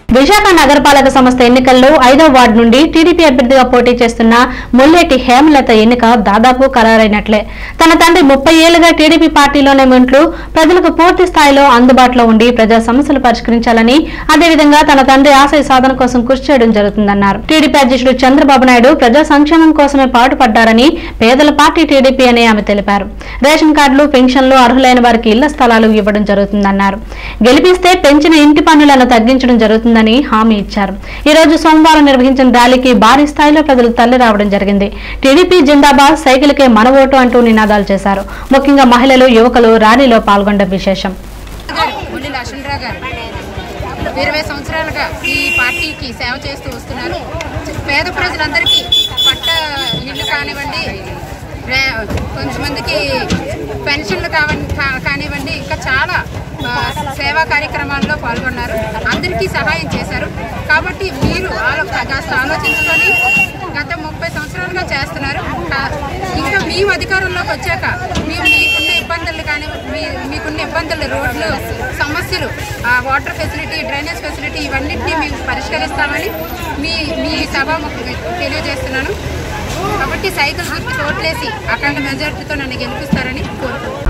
విశాఖ నగరపాలక సంస్థ ఎన్నికల్లో ఐదో వార్డు నుండి టీడీపీ అభ్యర్థిగా పోటీ చేస్తున్న ముల్లేటి హేమలత ఎన్నిక దాదాపు ఖరారైనట్లే తన తండ్రి ముప్పై ఏళ్లుగా టీడీపీ పార్టీలోనే ఉంటూ ప్రజలకు పూర్తి స్థాయిలో అందుబాటులో ఉండి ప్రజా సమస్యలు పరిష్కరించాలని అదేవిధంగా తన తండ్రి ఆశయ సాధన కోసం కృషి చేయడం జరుగుతుందన్నారు టీడీపీ అధ్యక్షుడు చంద్రబాబు నాయుడు ప్రజా సంక్షేమం కోసమే పాటుపడ్డారని పేదల పార్టీ టీడీపీ అని ఆమె తెలిపారు రేషన్ కార్డులు పెన్షన్లు అర్హులైన వారికి ఇళ్ల స్థలాలు ఇవ్వడం జరుగుతుందన్నారు గెలిపిస్తే పెంచిన ఇంటి పన్నులను తగ్గించడం జరుగుతుందని హామీ ఇచ్చారు ఈ రోజు సోమవారం నిర్వహించిన ర్యాలీకి భారీ స్థాయిలో ప్రజలు తల్లి రావడం జరిగింది టీడీపీ జిందాబాద్ సైకిల్కే మన ఓటు అంటూ నినాదాలు చేశారు ముఖ్యంగా మహిళలు యువకులు ర్యాలీలో పాల్గొనడం విశేషం గారు ముల్లి లక్ష్మణరావు గారు ఇరవై సంవత్సరాలుగా ఈ పార్టీకి సేవ చేస్తూ వస్తున్నారు పేద ప్రజలందరికీ పట్ట ఇల్లు కానివ్వండి రే- కొంతమందికి పెన్షన్లు కావని కా- కానివ్వండి ఇంకా చాలా ఆ, సేవా కార్యక్రమాల్లో పాల్గొన్నారు అందరికీ సహాయం చేశారు కాబట్టి మీరు ఆలో కాస్త ఆలోచించుకొని గత ముప్పై సంవత్సరాలుగా చేస్తున్నారు కా- ఇంకా మేము అధికారంలోకి వచ్చాక మేము మీకున్న ఇబ్బందులు కానీ మీ మీకున్న ఇబ్బందులు రోడ్లు సమస్యలు ఆ వాటర్ ఫెసిలిటీ డ్రైనేజ్ ఫెసిలిటీ ఇవన్నింటినీ మేము పరిష్కరిస్తామని మీ మీ సభాముఖంగా తెలియజేస్తున్నాను కాబట్టి సైకిల్ గుర్తు ఓట్లేసి అఖండ మెజార్టీతో నన్ను గెలిపిస్తారని కోరుకుంటున్నాను